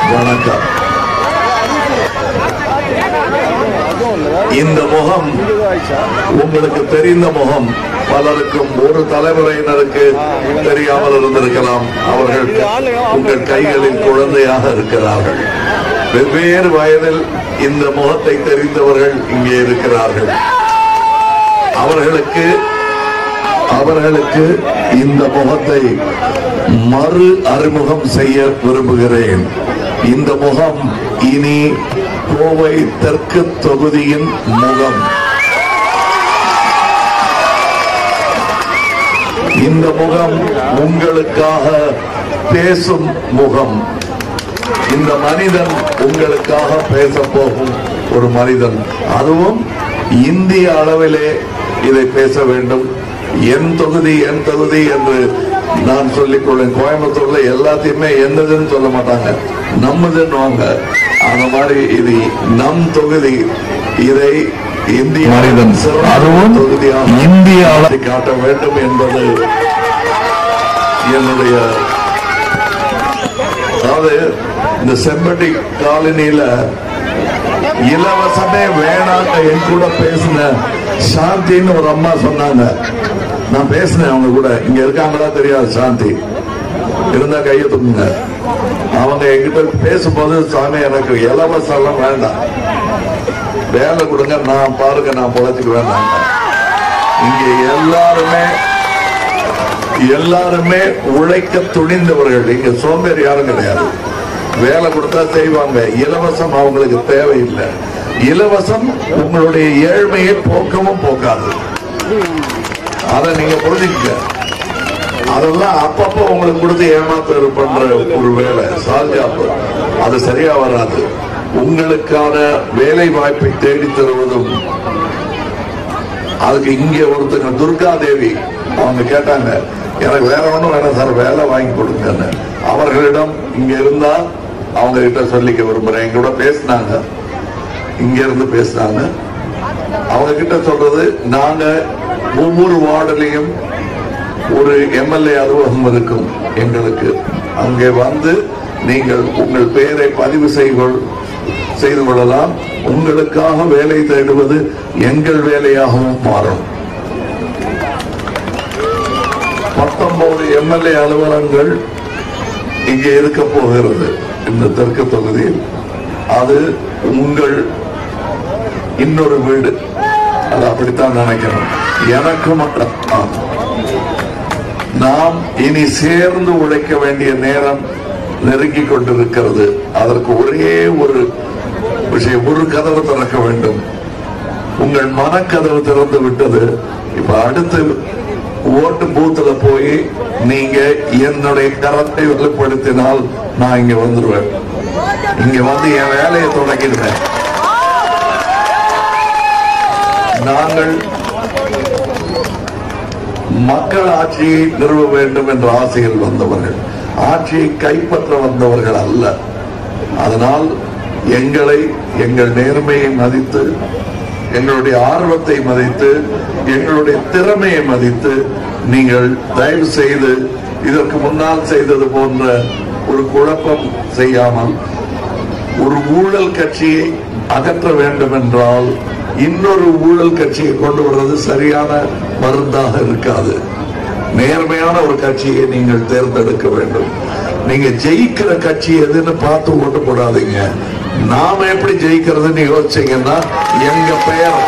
வணக்கம் இந்த முகம் உங்களுக்கு தெரிந்த முகம் பலருக்கும் ஒரு தலைமுறையினருக்கு தெரியாமல் இருந்திருக்கலாம் அவர்கள் உங்கள் கைகளில் குழந்தையாக இருக்கிறார்கள் வெவ்வேறு வயதில் இந்த முகத்தை தெரிந்தவர்கள் இங்கே இருக்கிறார்கள் அவர்களுக்கு அவர்களுக்கு இந்த முகத்தை மறு அறிமுகம் செய்ய விரும்புகிறேன் இந்த முகம் இனி கோவை தெற்கு தொகுதியின் முகம் இந்த முகம் உங்களுக்காக பேசும் முகம் இந்த மனிதன் உங்களுக்காக பேச போகும் ஒரு மனிதன் அதுவும் இந்திய அளவிலே இதை பேச வேண்டும் என் தொகுதி என் தொகுதி என்று நான் சொல்லிக் கொள்வேன் கோயம்புத்தூர்ல எல்லாத்தையுமே என்னதுன்னு சொல்ல மாட்டாங்க நம்மதுன்னு வாங்க அந்த மாதிரி இது நம் தொகுதி இதை இந்திய மனிதன். சிறந்த அதுவும் தொகுதியாக இந்திய அள- நடத்தி காட்ட வேண்டும் என்பது என்னுடைய அதாவது இந்த செம்பட்டி காலனியில இலவசமே வேணாங்க என் கூட பேசின சாந்தின்னு ஒரு அம்மா சொன்னாங்க நான் பேசினேன் அவங்க கூட இங்க இருக்காங்களா தெரியாது சாந்தி இருந்தா கையை தூக்குங்க அவங்க என்கிட்ட பேசும்போது சாமி எனக்கு இலவசம் எல்லாம் வேண்டாம் வேலை கொடுங்க நான் பாருங்க நான் பொழைச்சுக்கு வேண்டாம் இங்க எல்லாருமே எல்லாருமே உழைக்க துணிந்தவர்கள் இங்க சோம்பேறி யாரும் கிடையாது வேலை கொடுத்தா செய்வாங்க இலவசம் அவங்களுக்கு தேவையில்லை இலவசம் உங்களுடைய ஏழ்மையை போக்கவும் போக்காது அதை நீங்க புரிஞ்சுக்க அதெல்லாம் அப்பப்போ உங்களுக்கு கொடுத்து ஏமாத்து பண்ற ஒரு வேலை சால்ஜாப்பு அது சரியா வராது உங்களுக்கான வேலை வாய்ப்பை தேடி தருவதும் அதுக்கு இங்க ஒருத்தங்க துர்கா தேவி அவங்க கேட்டாங்க எனக்கு வேற ஒண்ணும் வேணாம் சார் வேலை வாங்கி கொடுங்கன்னு அவர்களிடம் இங்க இருந்தா அவங்க கிட்ட சொல்லிக்க விரும்புறேன் எங்க கூட பேசினாங்க இங்க இருந்து பேசினாங்க அவங்க கிட்ட சொல்றது நாங்க ஒவ்வொரு வார்டுலையும் ஒரு எம்எல்ஏ அலுவலகம் இருக்கும் எங்களுக்கு அங்கே வந்து நீங்கள் உங்கள் பெயரை பதிவு செய்கொள் செய்து கொள்ளலாம் உங்களுக்காக வேலை தேடுவது எங்கள் வேலையாகவும் மாறும் பத்தொன்பது எம்எல்ஏ அலுவலகங்கள் இங்கே இருக்க போகிறது இந்த தெற்கு தொகுதியில் அது உங்கள் இன்னொரு வீடு அது அப்படித்தான் நினைக்கணும் எனக்கு மட்டும் நாம் இனி சேர்ந்து உழைக்க வேண்டிய நேரம் நெருங்கிக் கொண்டிருக்கிறது அதற்கு ஒரே ஒரு விஷயம் ஒரு கதவு திறக்க வேண்டும் உங்கள் மனக்கதவு திறந்து விட்டது இப்ப அடுத்து ஓட்டு பூத்துல போய் நீங்க என்னுடைய கரத்தை வெளிப்படுத்தினால் நான் இங்க வந்துருவேன் இங்க வந்து என் வேலையை தொடங்கிடுவேன் நாங்கள் மக்கள் ஆட்சியை நிறுவ வேண்டும் என்ற ஆசையில் வந்தவர்கள் ஆட்சியை கைப்பற்ற வந்தவர்கள் அல்ல அதனால் எங்களை எங்கள் நேர்மையை மதித்து எங்களுடைய ஆர்வத்தை மதித்து எங்களுடைய திறமையை மதித்து நீங்கள் தயவு செய்து இதற்கு முன்னால் செய்தது போன்ற ஒரு குழப்பம் செய்யாமல் ஒரு ஊழல் கட்சியை அகற்ற வேண்டும் என்றால் இன்னொரு ஊழல் கட்சியை கொண்டு வர்றது சரியான மருந்தாக இருக்காது நேர்மையான ஒரு கட்சியை நீங்கள் தேர்ந்தெடுக்க வேண்டும் நீங்க ஜெயிக்கிற கட்சி எதுன்னு பார்த்து ஓட்டு போடாதீங்க நாம எப்படி ஜெயிக்கிறதுன்னு யோசிச்சீங்கன்னா எங்க பெயர்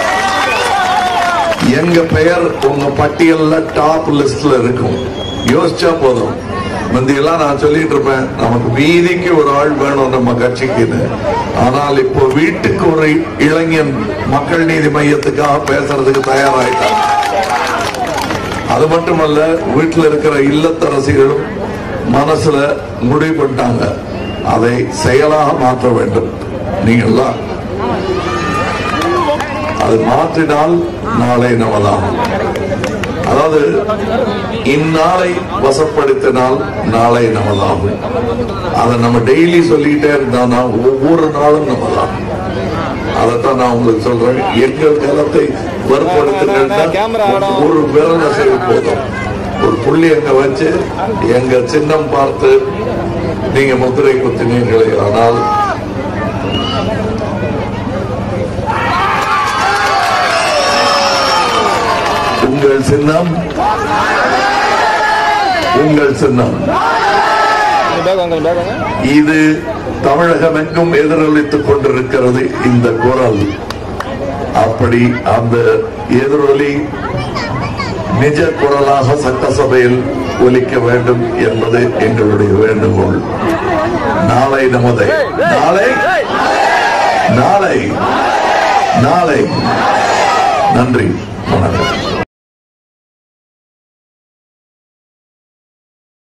எங்க பெயர் உங்க பட்டியல்ல டாப் லிஸ்ட்ல இருக்கும் யோசிச்சா போதும் முந்தியெல்லாம் நான் சொல்லிட்டு இருப்பேன் நமக்கு வீதிக்கு ஒரு ஆள் வேணும் நம்ம கட்சிக்குன்னு ஆனால் இப்போ வீட்டுக்கு ஒரு இளைஞன் மக்கள் நீதி மையத்துக்காக பேசுறதுக்கு தயாராயிட்டான் அது மட்டுமல்ல வீட்டில் இருக்கிற இல்லத்தரசிகளும் மனசுல முடிவு பண்ணிட்டாங்க அதை செயலாக மாற்ற வேண்டும் நீங்கள்லாம் அது மாற்றினால் நாளை நமதாகும் அதாவது இந்நாளை வசப்படுத்தினால் நாளை நமதாகும் அதை நம்ம டெய்லி சொல்லிட்டே இருந்தானா ஒவ்வொரு நாளும் நமதான் அதைத்தான் நான் உங்களுக்கு சொல்றேன் எங்கள் கலத்தை வற்படுத்துங்கள் ஒரு விரல் அசைவு போதும் ஒரு புள்ளி அங்க வச்சு எங்க சின்னம் பார்த்து நீங்க முத்திரை குத்தினீர்களே ஆனால் உங்கள் சின்னம் உங்கள் சின்னம் பேக் வாங்க பேக் வாங்க இது தமிழகம் எங்கும் எதிரொலித்துக் கொண்டிருக்கிறது இந்த குரல் அப்படி அந்த எதிரொலி நிஜ குரலாக சட்டசபையில் ஒலிக்க வேண்டும் என்பது எங்களுடைய வேண்டுகோள் நாளை நமது நாளை நாளை நாளை நன்றி வணக்கம்